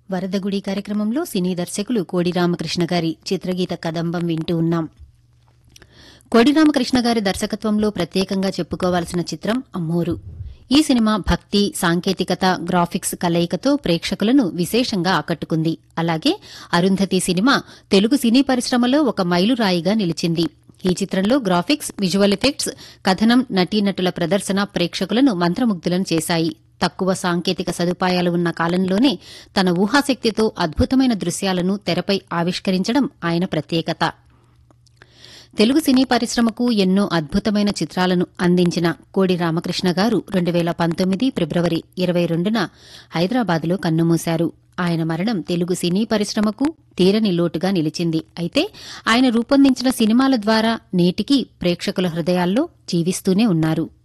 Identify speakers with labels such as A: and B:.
A: వరదగుడి కార్యక్రమంలో సినీ దర్శకులు కోడి రామకృష్ణ గారి చిత్రగీత కదంబం వింటూ ఉన్నాం కోడి రామకృష్ణ గారి దర్శకత్వంలో ప్రత్యేకంగా చెప్పుకోవాల్సిన చిత్రం అమ్మోరు ఈ సినిమా భక్తి సాంకేతికత గ్రాఫిక్స్ కలయికతో ప్రేక్షకులను విశేషంగా ఆకట్టుకుంది అలాగే అరుంధతి సినిమా తెలుగు సినీ పరిశ్రమలో ఒక మైలురాయిగా నిలిచింది ఈ చిత్రంలో గ్రాఫిక్స్ విజువల్ ఎఫెక్ట్స్ కథనం నటీనటుల ప్రదర్శన ప్రేక్షకులను మంత్రముగ్ధులను చేశాయి తక్కువ సాంకేతిక సదుపాయాలు ఉన్న కాలంలోనే తన ఊహాశక్తితో అద్భుతమైన దృశ్యాలను తెరపై ఆవిష్కరించడం ఆయన ప్రత్యేకత తెలుగు సినీ పరిశ్రమకు ఎన్నో అద్భుతమైన చిత్రాలను అందించిన కోడి రామకృష్ణ గారు రెండు వేల పంతొమ్మిది ఫిబ్రవరి ఇరవై రెండున హైదరాబాద్లో కన్నుమూశారు ఆయన మరణం తెలుగు సినీ పరిశ్రమకు తీరని లోటుగా నిలిచింది అయితే ఆయన రూపొందించిన సినిమాల ద్వారా నేటికీ ప్రేక్షకుల హృదయాల్లో జీవిస్తూనే ఉన్నారు